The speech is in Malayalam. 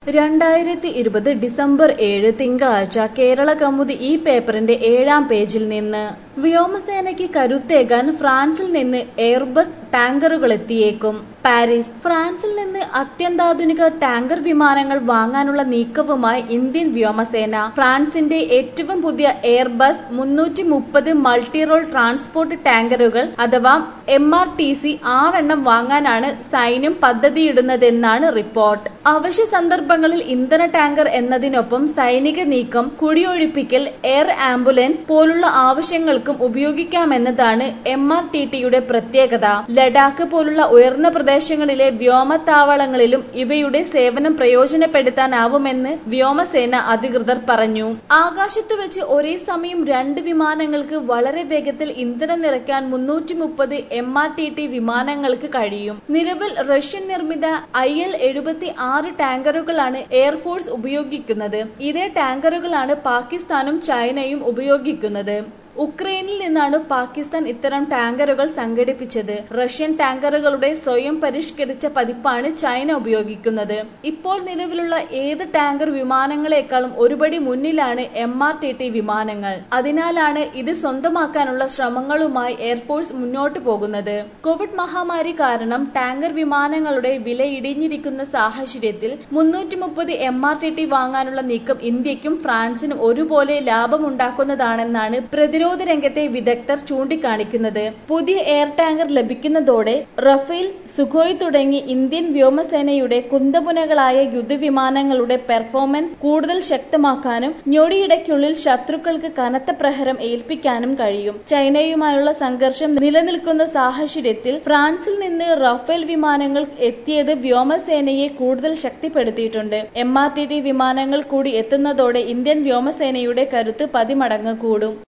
രണ്ടായിരത്തി ഇരുപത് ഡിസംബർ ഏഴ് തിങ്കളാഴ്ച കേരള കൗമുദി ഈ പേപ്പറിന്റെ ഏഴാം പേജിൽ നിന്ന് വ്യോമസേനയ്ക്ക് കരുത്തേകാൻ ഫ്രാൻസിൽ നിന്ന് എയർബസ് ടാങ്കറുകൾ എത്തിയേക്കും പാരീസ് ഫ്രാൻസിൽ നിന്ന് അത്യന്താധുനിക ടാങ്കർ വിമാനങ്ങൾ വാങ്ങാനുള്ള നീക്കവുമായി ഇന്ത്യൻ വ്യോമസേന ഫ്രാൻസിന്റെ ഏറ്റവും പുതിയ എയർബസ് മുന്നൂറ്റി മുപ്പത് മൾട്ടി റോൾ ട്രാൻസ്പോർട്ട് ടാങ്കറുകൾ അഥവാ എം ആർ ടി സി ആറെണ്ണം വാങ്ങാനാണ് സൈന്യം പദ്ധതിയിടുന്നതെന്നാണ് റിപ്പോർട്ട് അവശ്യ സന്ദർഭങ്ങളിൽ ഇന്ധന ടാങ്കർ എന്നതിനൊപ്പം സൈനിക നീക്കം കുടിയൊഴിപ്പിക്കൽ എയർ ആംബുലൻസ് പോലുള്ള ആവശ്യങ്ങൾക്കും ഉപയോഗിക്കാമെന്നതാണ് എം ആർ ടി ടിയുടെ പ്രത്യേകത ലഡാക്ക് പോലുള്ള ഉയർന്ന പ്രദേശങ്ങളിലെ വ്യോമത്താവളങ്ങളിലും ഇവയുടെ സേവനം പ്രയോജനപ്പെടുത്താനാവുമെന്ന് വ്യോമസേന അധികൃതർ പറഞ്ഞു ആകാശത്ത് വെച്ച് ഒരേ സമയം രണ്ട് വിമാനങ്ങൾക്ക് വളരെ വേഗത്തിൽ ഇന്ധനം നിറയ്ക്കാൻ മുന്നൂറ്റി മുപ്പത് എം ആർ ടി ടി വിമാനങ്ങൾക്ക് കഴിയും നിലവിൽ റഷ്യൻ നിർമ്മിത ഐ എൽ എഴുപത്തി ആറ് ടാങ്കറുകളാണ് എയർഫോഴ്സ് ഉപയോഗിക്കുന്നത് ഇതേ ടാങ്കറുകളാണ് പാകിസ്ഥാനും ചൈനയും ഉപയോഗിക്കുന്നത് ഉക്രൈനിൽ നിന്നാണ് പാകിസ്ഥാൻ ഇത്തരം ടാങ്കറുകൾ സംഘടിപ്പിച്ചത് റഷ്യൻ ടാങ്കറുകളുടെ സ്വയം പരിഷ്കരിച്ച പതിപ്പാണ് ചൈന ഉപയോഗിക്കുന്നത് ഇപ്പോൾ നിലവിലുള്ള ഏത് ടാങ്കർ വിമാനങ്ങളെക്കാളും ഒരുപടി മുന്നിലാണ് എം ആർ ടി ടി വിമാനങ്ങൾ അതിനാലാണ് ഇത് സ്വന്തമാക്കാനുള്ള ശ്രമങ്ങളുമായി എയർഫോഴ്സ് മുന്നോട്ടു പോകുന്നത് കോവിഡ് മഹാമാരി കാരണം ടാങ്കർ വിമാനങ്ങളുടെ വില ഇടിഞ്ഞിരിക്കുന്ന സാഹചര്യത്തിൽ മുന്നൂറ്റി മുപ്പത് എം ആർ ടി ടി വാങ്ങാനുള്ള നീക്കം ഇന്ത്യക്കും ഫ്രാൻസിനും ഒരുപോലെ ലാഭമുണ്ടാക്കുന്നതാണെന്നാണ് പ്രതിരോധ പ്രതിരോധ രംഗത്തെ വിദഗ്ധർ ചൂണ്ടിക്കാണിക്കുന്നത് പുതിയ എയർ ടാങ്കർ ലഭിക്കുന്നതോടെ റഫേൽ സുഖോയ് തുടങ്ങി ഇന്ത്യൻ വ്യോമസേനയുടെ കുന്തമുനകളായ യുദ്ധവിമാനങ്ങളുടെ പെർഫോമൻസ് കൂടുതൽ ശക്തമാക്കാനും ഞൊടിയിടയ്ക്കുള്ളിൽ ശത്രുക്കൾക്ക് കനത്ത പ്രഹരം ഏൽപ്പിക്കാനും കഴിയും ചൈനയുമായുള്ള സംഘർഷം നിലനിൽക്കുന്ന സാഹചര്യത്തിൽ ഫ്രാൻസിൽ നിന്ന് റഫേൽ വിമാനങ്ങൾ എത്തിയത് വ്യോമസേനയെ കൂടുതൽ ശക്തിപ്പെടുത്തിയിട്ടുണ്ട് എം ആർ ടി ടി വിമാനങ്ങൾ കൂടി എത്തുന്നതോടെ ഇന്ത്യൻ വ്യോമസേനയുടെ കരുത്ത് പതിമടങ്ങ് കൂടും